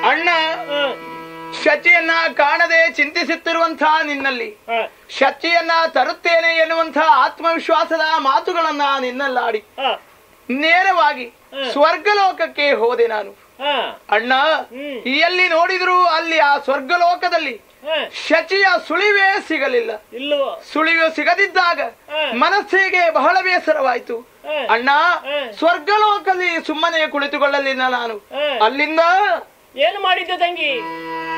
ಅಣ್ಣ ಶಚಿಯನ್ನ ಕಾಣದೆ ಚಿಂತಿಸುತ್ತಿರುವಂತಹ ನಿನ್ನಲ್ಲಿ ಶಚಿಯನ್ನ ತರುತ್ತೇನೆ ಎನ್ನುವಂತಹ ಆತ್ಮವಿಶ್ವಾಸದ ಮಾತುಗಳನ್ನ ನಿನ್ನಲ್ಲಾಡಿ ನೇರವಾಗಿ ಸ್ವರ್ಗಲೋಕಕ್ಕೆ ಹೋದೆ ನಾನು ಅಣ್ಣ ಹ್ಮ್. ಎಲ್ಲಿ ನೋಡಿದ್ರು ಅಲ್ಲಿ ಆ ಸ್ವರ್ಗಲೋಕದಲ್ಲಿ ಶಚಿಯ ಸುಳಿವೇ ಸಿಗಲಿಲ್ಲ ಇಲ್ಲವೋ ಸುಳಿವು ಸಿಗದಿದ್ದಾಗ ಹ್ಮ್. ಮನಸ್ಸಿಗೆ ಬಹಳ ಬೇಸರವಾಯ್ತು ಹ್ಮ್. ಅಣ್ಣ ಹ್ಮ್. ಸ್ವರ್ಗಲೋಕದಲ್ಲಿ ಸುಮ್ಮನೆ ಕುಳಿತುಕೊಳ್ಳಲಿಲ್ಲ ನಾನು ಹ್ಮ್. ಅಲ್ಲಿಂದ ಏನು ಮಾಡಿದ್ದೆ ತಂಗಿ